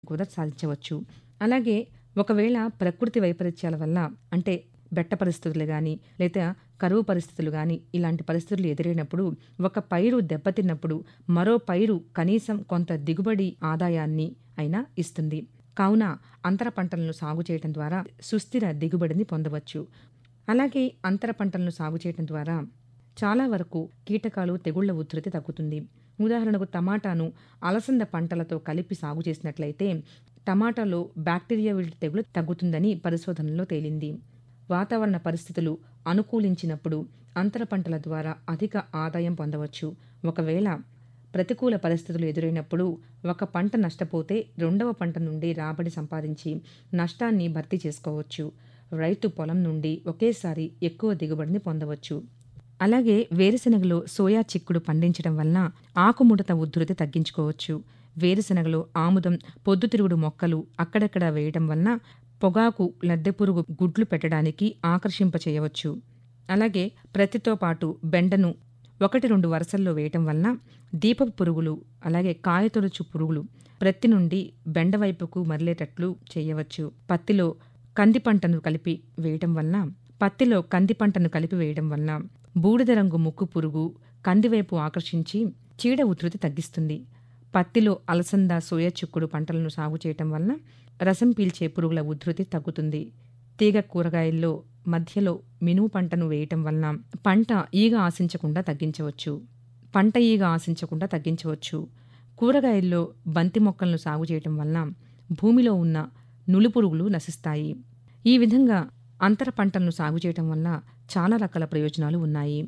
కూడా సాధించవచ్చు. అలాగే ఒకవేళ ప్రకృతి వైపరీత్యాల వల్ల అంటే బెట్ట పరిస్థితులు గానీ, లేదా కరువు పరిస్థితులు గానీ, ఇలాంటి పరిస్థితులు ఎదురైనప్పుడు ఒక పైరు దెబ్బతిన్నప్పుడు మరో పైరు కనీసం కొంత దిగుబడి ఆదాయాన్ని అయినా ఇస్తుంది. కావున అంతర పంటలను సాగు చేయటం ద్వారా సుస్థిర దిగుబడిని పొందవచ్చు. అలాగే అంతర పంటలను సాగు చేయటం ద్వారా చాలా వరకు కీటకాలు, తెగుళ్ల ఉధృతి తగ్గుతుంది. ఉదాహరణకు టమాటాను అలసంద పంటలతో కలిపి సాగు చేసినట్లయితే టమాటాలో బ్యాక్టీరియా విల్ట్ తెగులు తగ్గుతుందని పరిశోధనల్లో తేలింది. వాతావరణ పరిస్థితులు అనుకూలించినప్పుడు అంతర పంటల ద్వారా అధిక ఆదాయం పొందవచ్చు. ఒకవేళ ప్రతికూల పరిస్థితులు ఎదురైనప్పుడు ఒక పంట నష్టపోతే రెండవ పంట నుండి రాబడి సంపాదించి నష్టాన్ని భర్తీ చేసుకోవచ్చు. రైతు పొలం నుండి ఒకేసారి ఎక్కువ దిగుబడిని పొందవచ్చు. అలాగే వేరుశెనగలో సోయా చిక్కుడు పండించడం వలన ఆకుముడత ఉధృతి తగ్గించుకోవచ్చు. వేరుశెనగలో ఆముదం, పొద్దుతిరుగుడు మొక్కలు అక్కడక్కడ వేయటం వలన పొగాకు లద్దెపురుగు గుడ్లు పెట్టడానికి ఆకర్షింపచేయవచ్చు. అలాగే ప్రత్తితో పాటు బెండను ఒకటి రెండు వరుసల్లో వేయటం వలన దీపపు పురుగులు, అలాగే కాయతొలుచు పురుగులు ప్రత్తి నుండి బెండ వైపుకు మరలేటట్లు చేయవచ్చు. పత్తిలో కంది పంటను కలిపి వేయటం వలన పత్తిలో కంది పంటను కలిపి వేయడం వలన బూడిద రంగు ముక్కు పురుగు కందివైపు ఆకర్షించి చీడ ఉధృతి తగ్గిస్తుంది. పత్తిలో అలసంద, సోయా చిక్కుడు పంటలను సాగు చేయటం వలన రసం పీల్చే పురుగుల ఉధృతి తగ్గుతుంది. తీగ కూరగాయల్లో మధ్యలో మినుము పంటను వేయటం వలన పంట ఈగ ఆశించకుండా తగ్గించవచ్చు. పంట ఈగ ఆశించకుండా తగ్గించవచ్చు. కూరగాయల్లో బంతి మొక్కలను సాగు చేయటం వలన భూమిలో ఉన్న నులిపురుగులు నశిస్తాయి. ఈ విధంగా అంతర పంటలను సాగు చేయటం వల్ల చాలా రకాల ప్రయోజనాలు ఉన్నాయి.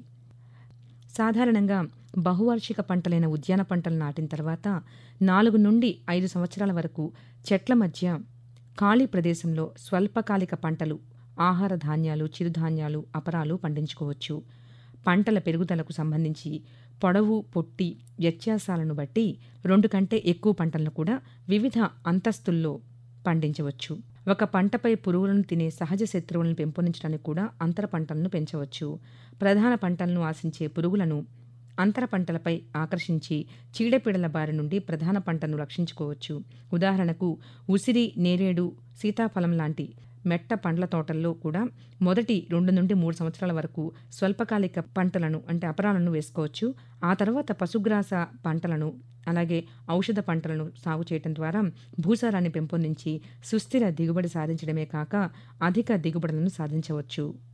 సాధారణంగా బహువార్షిక పంటలైన ఉద్యాన పంటలు నాటిన తర్వాత నాలుగు నుండి ఐదు సంవత్సరాల వరకు చెట్ల మధ్య ఖాళీ ప్రదేశంలో స్వల్పకాలిక పంటలు ఆహార ధాన్యాలు, చిరుధాన్యాలు, అపరాలు పండించుకోవచ్చు. పంటల పెరుగుదలకు సంబంధించి పొడవు, పొట్టి వ్యత్యాసాలను బట్టి రెండు కంటే ఎక్కువ పంటలను కూడా వివిధ అంతస్తుల్లో పండించవచ్చు. ఒక పంటపై పురుగులను తినే సహజ శత్రువులను పెంపొందించడానికి కూడా అంతర పంటలను పెంచవచ్చు. ప్రధాన పంటలను ఆశించే పురుగులను అంతర పంటలపై ఆకర్షించి చీడపీడల బారి నుండి ప్రధాన పంటను రక్షించుకోవచ్చు. ఉదాహరణకు ఉసిరి, నేరేడు, సీతాఫలం లాంటి మెట్ట పండ్ల తోటల్లో కూడా మొదటి రెండు నుండి మూడు సంవత్సరాల వరకు స్వల్పకాలిక పంటలను అంటే అపరాలను వేసుకోవచ్చు. ఆ తర్వాత పశుగ్రాస పంటలను, అలాగే ఔషధ పంటలను సాగు చేయటం ద్వారా భూసారాన్ని పెంపొందించి సుస్థిర దిగుబడి సాధించడమే కాక అధిక దిగుబడులను సాధించవచ్చు.